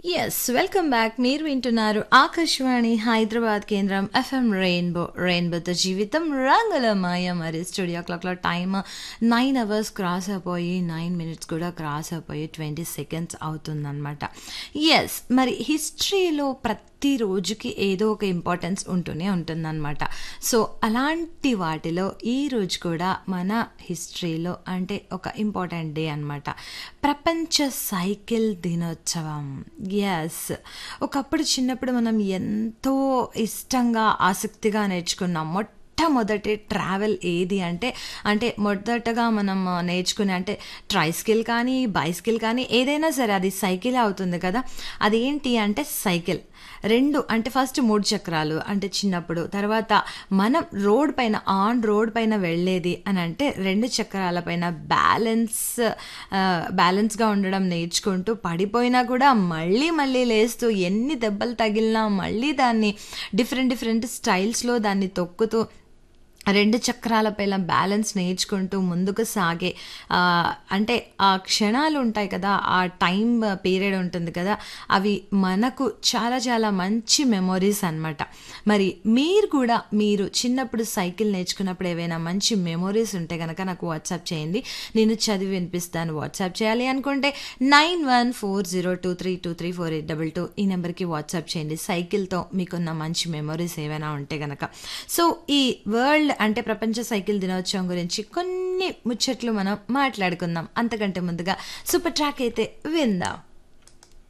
yes welcome back మీరు వింటున్నారు ఆకాశవాణి హైదరాబాద్ కేంద్రం ఎఫ్ఎం రెయిన్బో రెయిన్బోతో జీవితం రంగుల మాయ మరి స్టూడియో క్లాక్లో టైమ్ నైన్ అవర్స్ క్రాస్ అయిపోయి నైన్ మినిట్స్ కూడా క్రాస్ అయిపోయి ట్వంటీ సెకండ్స్ అవుతుందన్నమాట ఎస్ మరి హిస్టరీలో ప్రతి రోజుకి ఏదో ఒక ఇంపార్టెన్స్ ఉంటూనే ఉంటుందన్నమాట సో అలాంటి వాటిలో ఈ రోజు కూడా మన హిస్టరీలో అంటే ఒక ఇంపార్టెంట్ డే అనమాట ప్రపంచ సైకిల్ దినోత్సవం ఎస్ ఒకప్పుడు చిన్నప్పుడు మనం ఎంతో ఇష్టంగా ఆసక్తిగా నేర్చుకున్నాం మొట్టమొదటి ట్రావెల్ ఏది అంటే అంటే మొదటగా మనం నేర్చుకునే అంటే ట్రైస్కిల్ కానీ బైస్కిల్ కానీ ఏదైనా సరే అది సైకిలే అవుతుంది కదా అదేంటి అంటే సైకిల్ రెండు అంటే ఫస్ట్ మూడు చక్రాలు అంటే చిన్నప్పుడు తర్వాత మనం రోడ్ పైన ఆన్ రోడ్ పైన వెళ్ళేది అని అంటే రెండు చక్రాల పైన బ్యాలెన్స్ బ్యాలెన్స్గా ఉండడం నేర్చుకుంటూ పడిపోయినా కూడా మళ్ళీ మళ్ళీ లేస్తూ ఎన్ని దెబ్బలు తగిలినా మళ్ళీ దాన్ని డిఫరెంట్ డిఫరెంట్ స్టైల్స్లో దాన్ని తొక్కుతూ రెండు చక్రాలపైన బ్యాలెన్స్ నేర్చుకుంటూ ముందుకు సాగే అంటే ఆ క్షణాలు ఉంటాయి కదా ఆ టైం పీరియడ్ ఉంటుంది కదా అవి మనకు చాలా చాలా మంచి మెమొరీస్ అనమాట మరి మీరు కూడా మీరు చిన్నప్పుడు సైకిల్ నేర్చుకున్నప్పుడు ఏవైనా మంచి మెమొరీస్ ఉంటే కనుక నాకు వాట్సాప్ చేయండి నేను చదివి వినిపిస్తాను వాట్సాప్ చేయాలి అనుకుంటే nine one four zero two three two three four eight double two ఈ నెంబర్కి వాట్సాప్ చేయండి సైకిల్తో మీకున్న మంచి మెమొరీస్ ఏవైనా ఉంటే కనుక సో ఈ వరల్డ్ అంటే ప్రపంచ సైకిల్ దినోత్సవం గురించి కొన్ని ముచ్చట్లు మనం మాట్లాడుకుందాం అంతకంటే ముందుగా సూపర్ ట్రాక్ అయితే విందాం